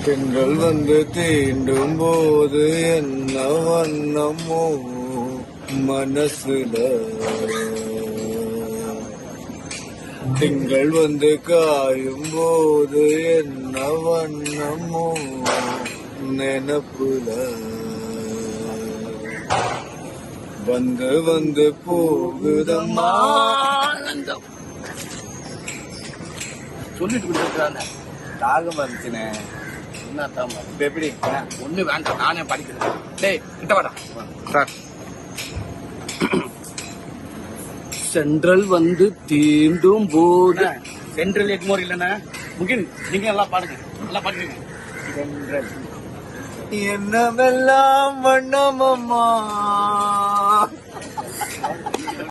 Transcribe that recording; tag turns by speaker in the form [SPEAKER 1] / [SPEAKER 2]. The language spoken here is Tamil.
[SPEAKER 1] பெண்கள் வந்து தீண்டும் போது என்ன வண்ணமோ மனசுல திங்கள் வந்து காயும் போது என்ன வண்ணமோ நினப்புல வந்து வந்து போகுதம்மா
[SPEAKER 2] ஆனந்தம் சொல்லிட்டு கொடுத்துருக்காங்க
[SPEAKER 1] தாகம் வந்துச்சுனே
[SPEAKER 2] என்ன தாம
[SPEAKER 1] இப்ப எப்படி
[SPEAKER 2] ஒண்ணு வேண்டாம் நானே படிக்கிறேன் டேய் கிட்ட வாடா
[SPEAKER 1] சார்
[SPEAKER 2] சென்ட்ரல் வந்து தீண்டும் போது சென்ட்ரல் எக்மோர் இல்லைண்ணா முகின் நீங்க நல்லா பாடுங்க நல்லா பாடுறீங்க
[SPEAKER 1] என்னவெல்லாம் வண்ணமம்மா